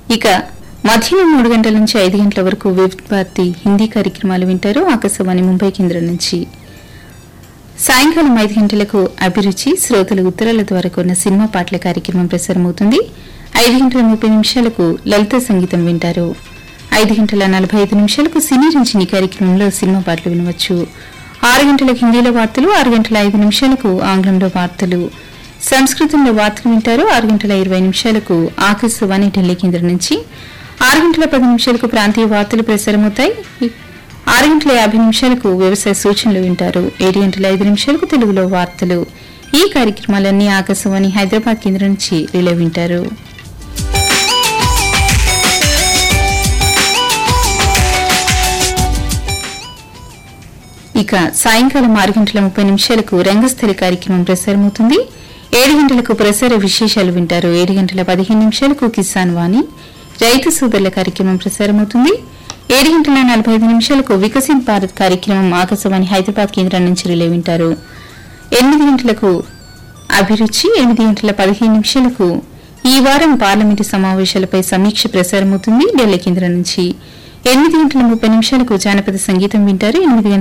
ఇక మధ్యాహ్నం మూడు గంటల నుంచి ఐదు గంటల వరకు వివిధ భారతి హిందీ కార్యక్రమాలు వింటారు ఆకాశవాణి ముంబై కేంద్రం నుంచి సాయంకాలం ఐదు గంటలకు అభిరుచి శ్రోతలు ఉత్తరాల ద్వారా కొన్న సినిమా పాటల కార్యక్రమం ప్రసారమవుతుంది ఐదు గంటల ముప్పై నిమిషాలకు లలిత సంగీతం వింటారు ఐదు గంటల నలభై ఐదు నిమిషాలకు సినీ రంజని కార్యక్రమంలో సినిమా పాటలు వినవచ్చు ఆరు గంటలకు హిందీలో వార్తలు ఆరు గంటల ఐదు నిమిషాలకు ఆంగ్లంలో వార్తలు సంస్కృతంలో వార్తలు వింటారు ఆరు గంటల ఇరవై నిమిషాలకు ఆకాశవాణి ఢిల్లీ కేంద్రం నుంచి ఆరు గంటల పది నిమిషాలకు ప్రాంతీయ వార్తలు ప్రసారమవుతాయి ఆరు గంటల యాభై నిమిషాలకు వ్యవసాయ సూచనలు వింటారు ఏడు గంటల ఐదు నిమిషాలకు తెలుగులో వార్తలు ఈ కార్యక్రమాలన్నీ ఆకాశవాణి హైదరాబాద్ కేంద్రం నుంచి రిలే వింటారు ఇక సాయంకాలం ఆరు గంటల ముప్పై నిమిషాలకు రంగస్థలి కార్యక్రమం ప్రసారమవుతుంది ఏడు గంటలకు ప్రసార విశేషాలు వింటారు ఏడు గంటల పదిహేను నిమిషాలకు కిసాన్ వాణి రైతు సోదరుల కార్యక్రమం ప్రసారమవుతుంది ఏడు గంటల నలభై ఐదు నిమిషాలకు వికసిత్ భారత్ కార్యక్రమం ఆకాశవాణి హైదరాబాద్ కేంద్రం నుంచి రిలే వింటారు ఎనిమిది గంటలకు అభిరుచి ఎనిమిది గంటల పదిహేను నిమిషాలకు ఈ వారం పార్లమెంటు సమావేశాలపై సమీక్ష ప్రసారమవుతుంది ఢిల్లీ కేంద్రం నుంచి ఎనిమిది గంటల ముప్పై నిమిషాలకు జానపద సంగీతం వింటారు ఎనిమిది గంటల